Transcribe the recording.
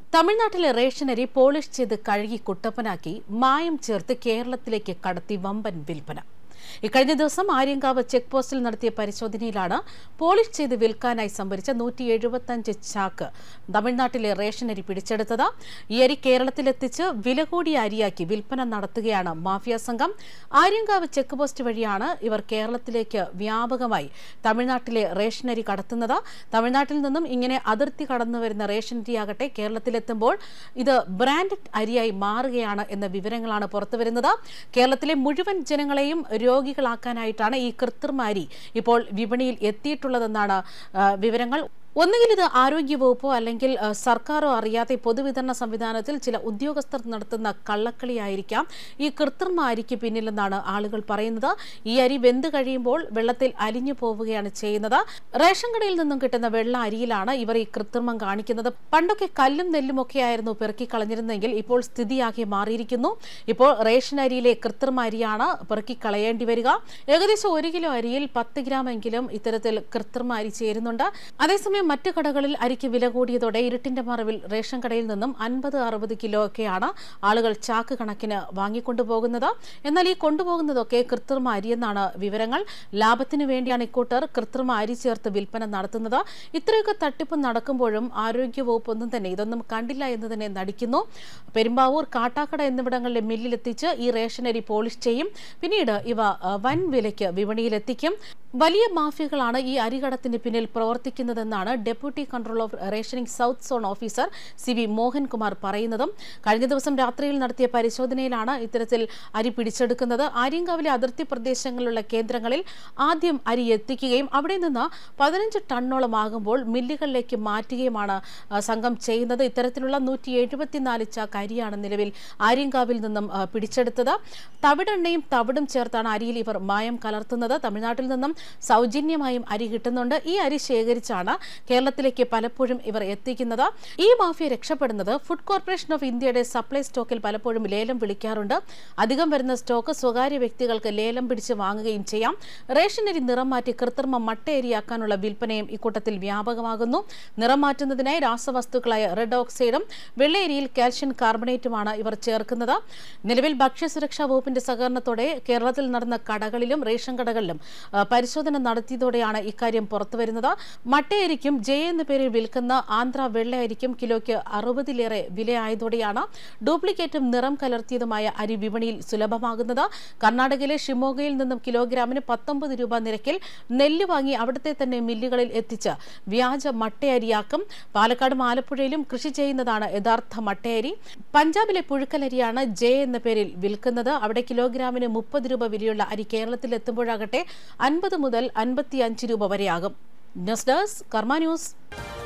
തമിഴ്നാട്ടിലെ റേഷനരി പോളിഷ് ചെയ്ത് കഴുകി കുട്ടപ്പനാക്കി മായം ചേർത്ത് കേരളത്തിലേക്ക് കടത്തി വമ്പൻ വിൽപ്പന ഇക്കഴിഞ്ഞ ദിവസം ആര്യങ്കാവ് ചെക്ക് പോസ്റ്റിൽ നടത്തിയ പരിശോധനയിലാണ് പോളിഷ് ചെയ്ത് വിൽക്കാനായി സംഭരിച്ച നൂറ്റി എഴുപത്തഞ്ച് ചാക്ക് തമിഴ്നാട്ടിലെ റേഷനരി പിടിച്ചെടുത്തത് ഈ അരി കേരളത്തിലെത്തിച്ച് വില കൂടിയ അരിയാക്കി വിൽപ്പന നടത്തുകയാണ് മാഫിയ സംഘം ആര്യങ്കാവ് ചെക്ക് പോസ്റ്റ് വഴിയാണ് ഇവർ കേരളത്തിലേക്ക് വ്യാപകമായി തമിഴ്നാട്ടിലെ റേഷനരി കടത്തുന്നത് തമിഴ്നാട്ടിൽ നിന്നും ഇങ്ങനെ അതിർത്തി കടന്നു വരുന്ന റേഷനരിയാകട്ടെ കേരളത്തിലെത്തുമ്പോൾ ഇത് ബ്രാൻഡഡ് അരിയായി മാറുകയാണ് എന്ന വിവരങ്ങളാണ് പുറത്തുവരുന്നത് കേരളത്തിലെ മുഴുവൻ ജനങ്ങളെയും രോഗികളാക്കാനായിട്ടാണ് ഈ കൃത്രിമ അരി ഇപ്പോൾ വിപണിയിൽ എത്തിയിട്ടുള്ളതെന്നാണ് ആ, വിവരങ്ങൾ ഒന്നുകിൽ ഇത് ആരോഗ്യവകുപ്പോ അല്ലെങ്കിൽ ആ, സർക്കാരോ അറിയാതെ പൊതുവിതരണ സംവിധാനത്തിൽ ചില ഉദ്യോഗസ്ഥർ നടത്തുന്ന കള്ളക്കളിയായിരിക്കാം ഈ കൃത്രിമ അരിക്ക് പിന്നിലെന്നാണ് ആളുകൾ പറയുന്നത് ഈ അരി വെന്ത് കഴിയുമ്പോൾ വെള്ളത്തിൽ അലിഞ്ഞു പോവുകയാണ് ചെയ്യുന്നത് റേഷൻ കടയിൽ നിന്നും കിട്ടുന്ന വെള്ള അരിയിലാണ് ഇവർ ഈ കൃത്രിമം കാണിക്കുന്നത് പണ്ടൊക്കെ കല്ലും നെല്ലും ഒക്കെ ആയിരുന്നു പെറുക്കി കളഞ്ഞിരുന്നെങ്കിൽ ഇപ്പോൾ സ്ഥിതിയാകെ മാറിയിരിക്കുന്നു ഇപ്പോൾ റേഷൻ അരിയിലെ കൃത്രിമ അരിയാണ് പെറുക്കി കളയേണ്ടി വരിക ഏകദേശം ഒരു കിലോ അരിയിൽ പത്ത് ഗ്രാം എങ്കിലും ഇത്തരത്തിൽ കൃത്രിമ അരി ചേരുന്നുണ്ട് അതേസമയം മറ്റു കടകളിൽ അരിക്ക് വില കൂടിയതോടെ ഇരുട്ടിന്റെ മറവിൽ റേഷൻ കടയിൽ നിന്നും അൻപത് അറുപത് കിലോ ഒക്കെയാണ് ആളുകൾ ചാക്ക് കണക്കിന് വാങ്ങിക്കൊണ്ടുപോകുന്നത് എന്നാൽ ഈ കൊണ്ടുപോകുന്നതൊക്കെ കൃത്രിമ അരിയെന്നാണ് വിവരങ്ങൾ ലാഭത്തിന് വേണ്ടിയാണ് ഇക്കൂട്ടർ കൃത്രിമ അരി ചേർത്ത് വിൽപ്പന നടത്തുന്നത് ഇത്രയൊക്കെ തട്ടിപ്പ് നടക്കുമ്പോഴും ആരോഗ്യവകുപ്പ് ഒന്നും തന്നെ ഇതൊന്നും കണ്ടില്ല എന്ന് തന്നെ നടിക്കുന്നു പെരുമ്പാവൂർ കാട്ടാക്കട എന്നിവിടങ്ങളിലെ മില്ലിലെത്തിച്ച് ഈ റേഷൻ അരി പോളിഷ് ചെയ്യും പിന്നീട് ഇവ ആ, വൻ വിലയ്ക്ക് വിപണിയിലെത്തിക്കും വലിയ മാഫിയകളാണ് ഈ അരികടത്തിന് പിന്നിൽ പ്രവർത്തിക്കുന്നതെന്നാണ് deputy control of rationing south zone officer C V Mohankumar പറയുന്നതും കഴിഞ്ഞ ദിവസം രാത്രിയിൽ നടത്തിയ പരിശോധനയിലാണ് ഇത്തരത്തിൽ അരി പിടിച്ചെടുക്കുന്നത് ആര്യങ്കാവിലെ അതിർത്തി പ്രദേശങ്ങളിലുള്ള കേന്ദ്രങ്ങളിൽ ആദ്യം അരി എത്തിക്കുകയും അവിടെ നിന്ന് പതിനഞ്ച് ടണ്ണോളം ആകുമ്പോൾ മില്ലുകളിലേക്ക് മാറ്റുകയുമാണ് ആ, സംഘം ചെയ്യുന്നത് ഇത്തരത്തിലുള്ള നൂറ്റി എഴുപത്തിനാല് ചാക്ക് അരിയാണ് നിലവിൽ ആര്യങ്കാവിൽ നിന്നും ആ, പിടിച്ചെടുത്തത് തവിടെണ്ണയും തവിടും ചേർത്താണ് അരിയിൽ ഇവർ മായം കലർത്തുന്നത് തമിഴ്നാട്ടിൽ നിന്നും സൗജന്യമായും അരി കിട്ടുന്നുണ്ട് ഈ അരി ശേഖരിച്ചാണ് കേരളത്തിലേക്ക് പലപ്പോഴും ഇവർ എത്തിക്കുന്നത് ഈ മാഫിയ രക്ഷപ്പെടുന്നത് ഫുഡ് കോർപ്പറേഷൻ ഓഫ് ഇന്ത്യയുടെ സപ്ലൈ സ്റ്റോക്കിൽ പലപ്പോഴും ലേലം വിളിക്കാറുണ്ട് അധികം വരുന്ന സ്റ്റോക്ക് സ്വകാര്യ വ്യക്തികൾക്ക് ലേലം പിടിച്ച് വാങ്ങുകയും ചെയ്യാം റേഷനരി നിറം മാറ്റി കൃത്രിമ മട്ടയരിയാക്കാനുള്ള വിൽപ്പനയും ഇക്കൂട്ടത്തിൽ വ്യാപകമാകുന്നു നിറം മാറ്റുന്നതിനായി രാസവസ്തുക്കളായ റെഡ് ഓക്സൈഡും വെള്ളയരിയിൽ കാൽഷ്യം കാർബണേറ്റുമാണ് ഇവർ ചേർക്കുന്നത് നിലവിൽ ഭക്ഷ്യസുരക്ഷാ വകുപ്പിന്റെ സഹകരണത്തോടെ കേരളത്തിൽ നടന്ന കടകളിലും റേഷൻ കടകളിലും ആ, പരിശോധന നടത്തിയതോടെയാണ് ഇക്കാര്യം പുറത്തുവരുന്നത് മട്ടയരിക്കും ജെ എന്ന പേരിൽ വിൽക്കുന്ന ആന്ധ്ര വെള്ളയരിക്കും കിലോയ്ക്ക് അറുപതിലേറെ വിലയായതോടെയാണ് ഡ്യൂപ്ലിക്കേറ്റും നിറം കലർത്തിയതുമായ അരി വിപണിയിൽ സുലഭമാകുന്നത് കർണാടകയിലെ ഷിമോഗയിൽ നിന്നും കിലോഗ്രാമിന് പത്തൊമ്പത് രൂപ നിരക്കിൽ നെല്ല് വാങ്ങി അവിടുത്തെ തന്നെ മില്ലുകളിൽ എത്തിച്ച് വ്യാജ മട്ടയരിയാക്കും പാലക്കാടും ആലപ്പുഴയിലും കൃഷി ചെയ്യുന്നതാണ് യഥാർത്ഥ മട്ടയരി പഞ്ചാബിലെ പുഴുക്കലരിയാണ് ജെ എന്ന പേരിൽ വിൽക്കുന്നത് അവിടെ കിലോഗ്രാമിന് മുപ്പത് രൂപ വിലയുള്ള അരി കേരളത്തിൽ എത്തുമ്പോഴാകട്ടെ അൻപത് മുതൽ അൻപത്തിയഞ്ച് രൂപ വരെയാകും ന്യൂസ് ഡെസ്ക് കർമ്മ ന്യൂസ്